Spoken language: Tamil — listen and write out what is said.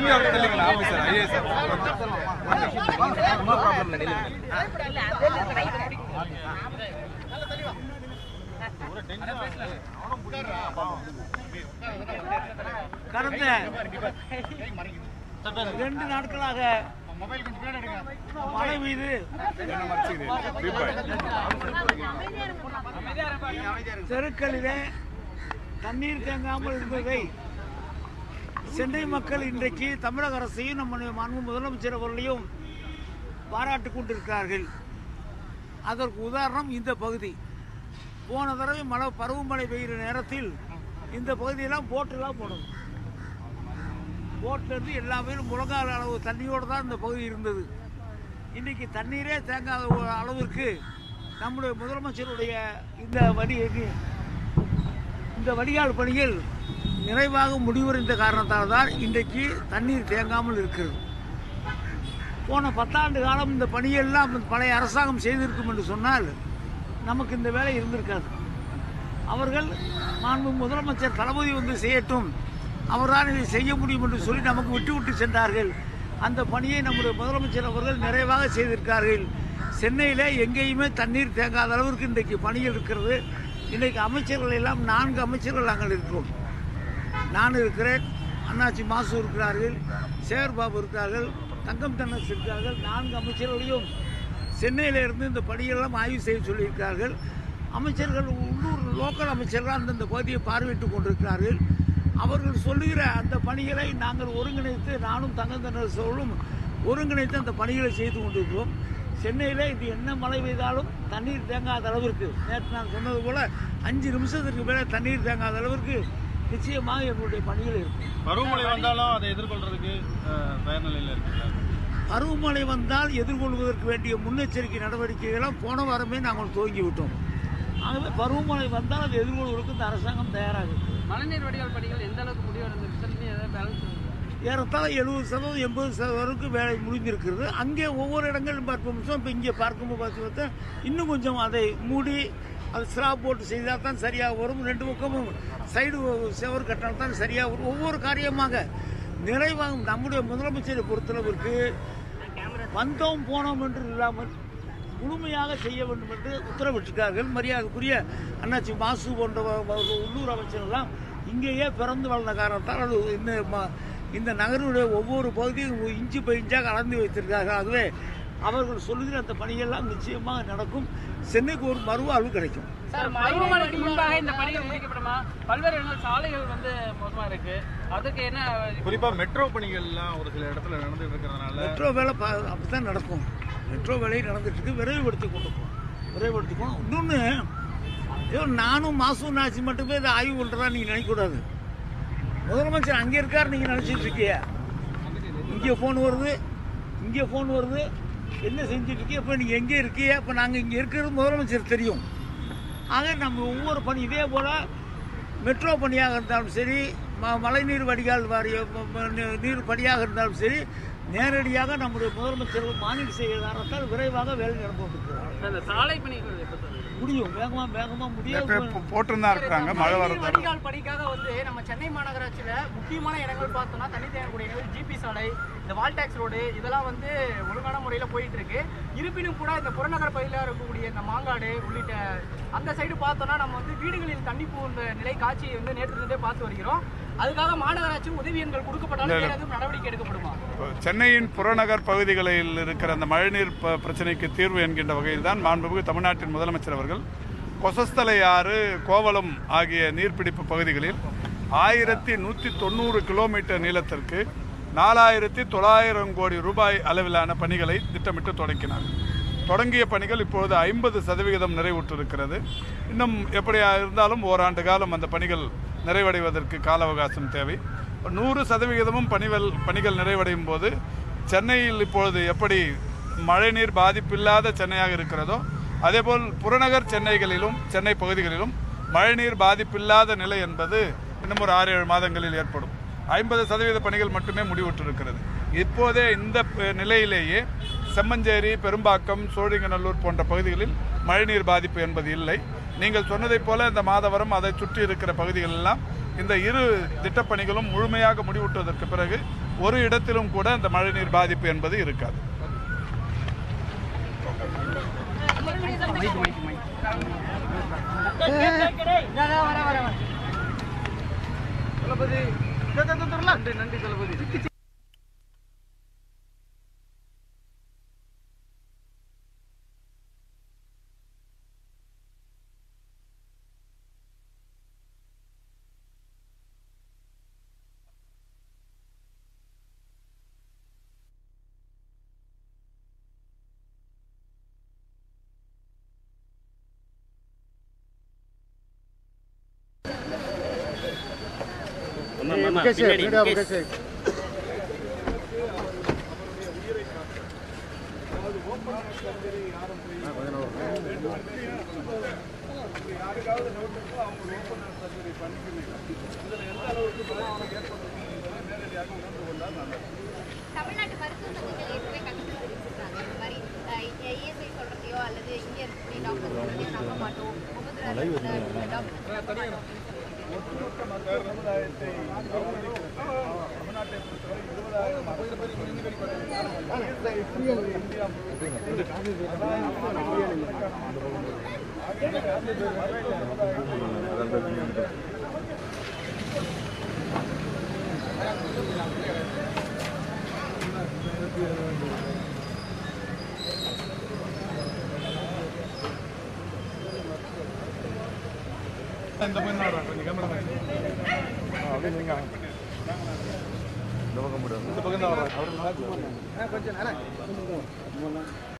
கொஞ்சம் அப்படி தள்ளிங்களா officer IAS sir no problem இல்லை நில்லுங்க கடந்த ரெண்டு நாட்களாக மழை பெய்து தெருக்களிலே தண்ணீர் தேங்காமல் இருந்ததை சென்னை மக்கள் இன்றைக்கு தமிழக அரசையும் நம்முடைய மாண்பு முதலமைச்சர் அவர்களையும் பாராட்டிக் கொண்டிருக்கிறார்கள் அதற்கு உதாரணம் இந்த பகுதி போன தடவை மழை பருவமழை பெய்கிற நேரத்தில் இந்த பகுதியெல்லாம் போட்டெல்லாம் போடணும் போட்டிலிருந்து எல்லாமே முழங்கால் அளவு தண்ணியோடு தான் இந்த பகுதி இருந்தது இன்னைக்கு தண்ணீரே தேங்காத ஒரு அளவிற்கு நம்முடைய முதலமைச்சருடைய இந்த வடி இந்த வடிகால் பணிகள் நிறைவாக முடிவடைந்த காரணத்தால் தான் இன்றைக்கு தண்ணீர் தேங்காமல் இருக்கிறது போன பத்தாண்டு காலம் இந்த பணியெல்லாம் இந்த பழைய அரசாங்கம் செய்திருக்கும் என்று சொன்னால் நமக்கு இந்த வேலை இருந்திருக்காது அவர்கள் மாண்பு முதலமைச்சர் தளபதி வந்து செய்யட்டும் அவர்தான் இதை செய்ய முடியும் என்று சொல்லி நமக்கு விட்டு விட்டு சென்றார்கள் அந்த பணியை நம்முடைய முதலமைச்சர் அவர்கள் நிறைவாக செய்திருக்கார்கள் சென்னையில் எங்கேயுமே தண்ணீர் தேங்காத அளவிற்கு இன்றைக்கு பணிகள் இருக்கிறது இன்றைக்கு அமைச்சர்கள் எல்லாம் நான்கு அமைச்சர்கள் நாங்கள் இருக்கிறோம் நான் இருக்கிறேன் அண்ணாச்சி மாசு இருக்கிறார்கள் சேகர்பாபு இருக்கிறார்கள் தங்கம் தென்னஸ் இருக்கிறார்கள் நான்கு அமைச்சர்களையும் சென்னையில இருந்து இந்த பணியெல்லாம் ஆய்வு செய்ய சொல்லியிருக்கிறார்கள் அமைச்சர்கள் உள்ளூர் லோக்கல் அமைச்சர்கள் அந்தந்த பகுதியை பார்வையிட்டுக் கொண்டிருக்கிறார்கள் அவர்கள் சொல்லுகிற அந்த பணிகளை நாங்கள் ஒருங்கிணைத்து நானும் தங்கம் தென்னரசோடும் ஒருங்கிணைத்து அந்த பணிகளை செய்து கொண்டிருக்கிறோம் சென்னையில் இது என்ன மழை பெய்தாலும் தண்ணீர் தேங்காத அளவிற்கு நேற்று நான் சொன்னது போல அஞ்சு நிமிஷத்துக்கு மேலே தண்ணீர் தேங்காத அளவிற்கு நிச்சயமாக எங்களுடைய பணிகள் இருக்கும் பருவமழை வந்தாலும் அதை எதிர்கொள்றதுக்கு அஹ், தயார் நிலையில் இருக்குல்ல பருவமழை வந்தால் எதிர்கொள்வதற்கு வேண்டிய முன்னெச்சரிக்கை நடவடிக்கைகளும் போன வாரமே நாங்கள் துவங்கி விட்டோம் ஆகவே பருவமழை வந்தால் அதை எதிர்கொள்வதற்கு இந்த அரசாங்கம் தயாராக இருக்கு மழைநீர் வடிகால் பணிகள் எந்த அளவுக்கு முடிவடைந்திருக்கு இன்னும் ஏதாவது பேலன்ஸ் இருக்கு ஏறத்தாழ எழுபது சதவீதம் எண்பது சதவீதம் வரைக்கும் வேலை முடிந்திருக்கிறது அங்கே ஒவ்வொரு இடங்களும் பார்ப்போம் இப்போ இங்கே பார்க்கும்போது பார்த்து பார்த்தா இன்னும் கொஞ்சம் அதை மூடி அது ஸ்லாப் போட்டு செய்தால் தான் சரியாக வரும் ரெண்டு பக்கமும் சைடு செவரு கட்டினால் தான் சரியாக வரும் ஒவ்வொரு காரியமாக நிறைவாக நம்முடைய முதலமைச்சரை பொறுத்தளவிற்கு வந்தோம் போனோம் என்று இல்லாமல் முழுமையாக செய்ய வேண்டும் என்று உத்தரவிட்டிருக்கார்கள் மரியாதைக்குரிய அண்ணாச்சி மாசு போன்ற வ- வ- உள்ளூர் அமைச்சர்கள்லாம் இங்கேயே பிறந்து வளர்ந்த காரணத்தால் அது இந்த ம- இந்த நகருடைய ஒவ்வொரு பகுதியும் இன்ச்சு பை இன்ச்சாக கலந்து வைத்திருக்கார்கள் ஆகவே அவர்கள் சொல்லுகிற அந்த பணியெல்லாம் நிச்சயமாக நடக்கும் சென்னைக்கு ஒரு மறுவாழ்வு கிடைக்கும் சார் பருவமழைக்கு முன்பாக இந்த பணிகள் முடிக்கப்படுமா பல்வேறு இடங்கள் சாலைகள் வந்து மோசமா இருக்கு அதுக்கு என்ன குறிப்பா மெட்ரோ பணிகள்லாம் ஒரு சில இடத்துல நடந்துட்டு இருக்கிறதுனால மெட்ரோ வேலை ப- அப்படித்தான் நடக்கும் மெட்ரோ வேலை நடந்துட்டு இருக்கு விரைவுபடுத்தி கொண்டு போகணும் விரைவுபடுத்தி போகணும் இன்னொன்று ஏதோ நானும் மாசூர் நாச்சி மட்டுமே இதை ஆய்வு பண்ணுறதா நீங்கள் நினைக்கக்கூடாது முதலமைச்சர் அங்கே இருக்கார் நீங்கள் நினச்சிட்டு இருக்கிய இங்கே ஃபோன் வருது இங்கே ஃபோன் வருது என்ன செஞ்சுட்டு இருக்கீங்க இப்போ நீங்கள் எங்கே இருக்கீங்க இப்போ நாங்கள் இங்கே இருக்கிறது முதலமைச்சர் தெரியும் ஆக நம்ம ஒவ்வொரு பணி இதே போல் மெட்ரோ பணியாக இருந்தாலும் சரி ம மழைநீர் வடிகால் வாரிய ம- ம- நீ- நீர் பணியாக இருந்தாலும் சரி நேரடியாக நம்முடைய முதலமைச்சர் மானிட்டு செய்கிற காரணத்தால் விரைவாக வேலை நடந்து கொண்டிருக்கிறார் இந்த சாலை பணிகள் எப்ப சார் முடியும் வேகமாக வேகமாக முடியும் போட்டுன்னு தான் இருக்காங்க மழை மழைநீர் வடிகால் பணிக்காக வந்து நம்ம சென்னை மாநகராட்சியில முக்கியமான இடங்கள் பார்த்தோம்னா தண்ணி தேங்கக்கூடிய இடங்கள் ஜிபி சாலை இந்த வால்டாக்ஸ் ரோடு இதெல்லாம் வந்து ஒழுங்கான முறையில் போயிட்டு இருக்கு இருப்பினும் கூட இந்த புறநகர் பகுதியில் இருக்கக்கூடிய இந்த மாங்காடு உள்ளிட்ட அந்த சைடு பார்த்தோம்னா நம்ம வந்து வீடுகளில் தண்ணி புகுந்த நிலை காட்சியை வந்து நேற்று இருந்தே பார்த்து வருகிறோம் அதுக்காக மாநகராட்சி உதவி எண்கள் கொடுக்கப்பட்டாலும் வேற எதுவும் நடவடிக்கை எடுக்கப்படுமா சென்னையின் புறநகர் பகுதிகளில் இருக்கிற அந்த மழைநீர் ப- பிரச்சனைக்கு தீர்வு என்கின்ற வகையில் தான் மாண்புமிகு தமிழ்நாட்டின் முதலமைச்சர் அவர்கள் கொசஸ்தலை ஆறு கோவளம் ஆகிய நீர்பிடிப்பு பகுதிகளில் ஆயிரத்தி நூற்றி தொண்ணூறு கிலோமீட்டர் நீளத்திற்கு நாலாயிரத்தி தொள்ளாயிரம் கோடி ரூபாய் அளவிலான பணிகளை திட்டமிட்டு தொடங்கினார் தொடங்கிய பணிகள் இப்பொழுது ஐம்பது சதவிகிதம் நிறைவுற்றிருக்கிறது இன்னும் எப்படியா இருந்தாலும் ஓராண்டு காலம் அந்த பணிகள் நிறைவடைவதற்கு கால அவகாசம் தேவை நூறு சதவிகிதமும் பணிகள் பணிகள் நிறைவடையும் போது சென்னையில் இப்பொழுது எப்படி மழைநீர் பாதிப்பில்லாத சென்னையாக இருக்கிறதோ அதேபோல் புறநகர் சென்னைகளிலும் சென்னை பகுதிகளிலும் மழைநீர் பாதிப்பில்லாத நிலை என்பது இன்னும் ஒரு ஆறு ஏழு மாதங்களில் ஏற்படும் ஐம்பது சதவீத பணிகள் மட்டுமே முடிவுற்றிருக்கிறது இப்போதே இந்த ப- நிலையிலேயே செம்மஞ்சேரி பெரும்பாக்கம் சோழிங்கநல்லூர் போன்ற பகுதிகளில் மழைநீர் பாதிப்பு என்பது இல்லை நீங்கள் சொன்னதைப் போல இந்த மாதவரம் அதை சுற்றி இருக்கிற பகுதிகள் எல்லாம் இந்த இரு திட்டப்பணிகளும் முழுமையாக முடிவுற்றதற்கு பிறகு ஒரு இடத்திலும் கூட இந்த மழைநீர் பாதிப்பு என்பது இருக்காது வர வர வர தமிழ்நாட்டு மருத்துவ சங்கங்கள் ஏற்கனவே கண்டித்து தெரிவிச்சிருக்காங்க இந்த மாதிரி இஎஸ்ஐ சொல்றதையோ அல்லது இங்க இருக்கக்கூடிய டாக்டர் சொல்றதையோ நம்ப மாட்டோம் முகதுரா டாக்டர் நம்ப மாட்டோம் இந்த பக்கம் கொஞ்சம் கேமரா இந்த பக்கம் தான் வர்றாங்க.